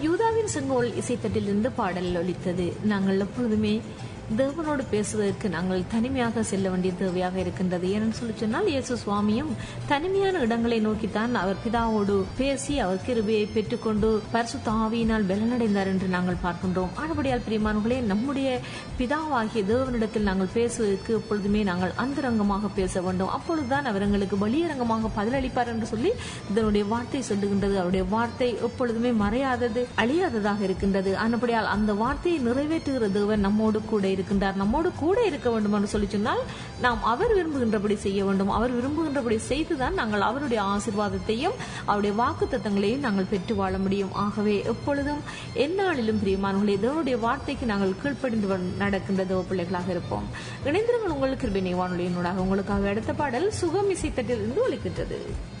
யூதாவின் செங்கோல் இசைத்தட்டிலிருந்து பாடல் ஒலித்தது நாங்கள் எப்பொழுதுமே தேவனோடு பேசுவதற்கு நாங்கள் தனிமையாக செல்ல வேண்டிய தேவையாக இருக்கின்றது ஏன்னு சொல்லி சொன்னால் இயேசு சுவாமியும் தனிமையான இடங்களை நோக்கித்தான் அவர் பிதாவோடு பேசி அவர் கிருபையை பெற்றுக்கொண்டு பரிசுத்த ஆவியினால் பலனடைந்தார் என்று நாங்கள் பார்க்கின்றோம் ஆனபடியால் பிரியமானவர்களே நம்முடைய பிதாவாகிய தேவனிடத்தில் நாங்கள் பேசுவதற்கு எப்பொழுதுமே நாங்கள் அந்தரங்கமாக பேச வேண்டும் அப்பொழுதுதான் அவர் எங்களுக்கு வெளியரங்கமாக பதிலளிப்பார் என்று சொல்லி இதனுடைய வார்த்தை சொல்லுகின்றது அவருடைய வார்த்தை எப்பொழுதுமே மறையாதது அழியாததாக இருக்கின்றது ஆனபடியால் அந்த வார்த்தையை நிறைவேற்றுகிற தேவன் நம்மோடு கூட இருக்கின்றார் நம்மோடு கூட இருக்க வேண்டும் என்று சொல்லி சொன்னால் நாம் அவர் விரும்புகின்றபடி செய்ய வேண்டும் அவர் விரும்புகின்றபடி செய்துதான் நாங்கள் அவருடைய ஆசீர்வாதத்தையும் அவருடைய வாக்கு தத்தங்களையும் நாங்கள் பெற்று வாழ முடியும் ஆகவே எப்பொழுதும் எந்நாளிலும் பிரியமானவர்களே தேவனுடைய வார்த்தைக்கு நாங்கள் கீழ்ப்படிந்து வ- நடக்கின்ற தேவ பிள்ளைகளாக இருப்போம் இணைந்திருங்கள் உங்களுக்கு கிருபை வானொலியினூடாக உங்களுக்காக அடுத்த பாடல் சுகம் இசைத்தட்டிலிருந்து ஒலிக்கின்றது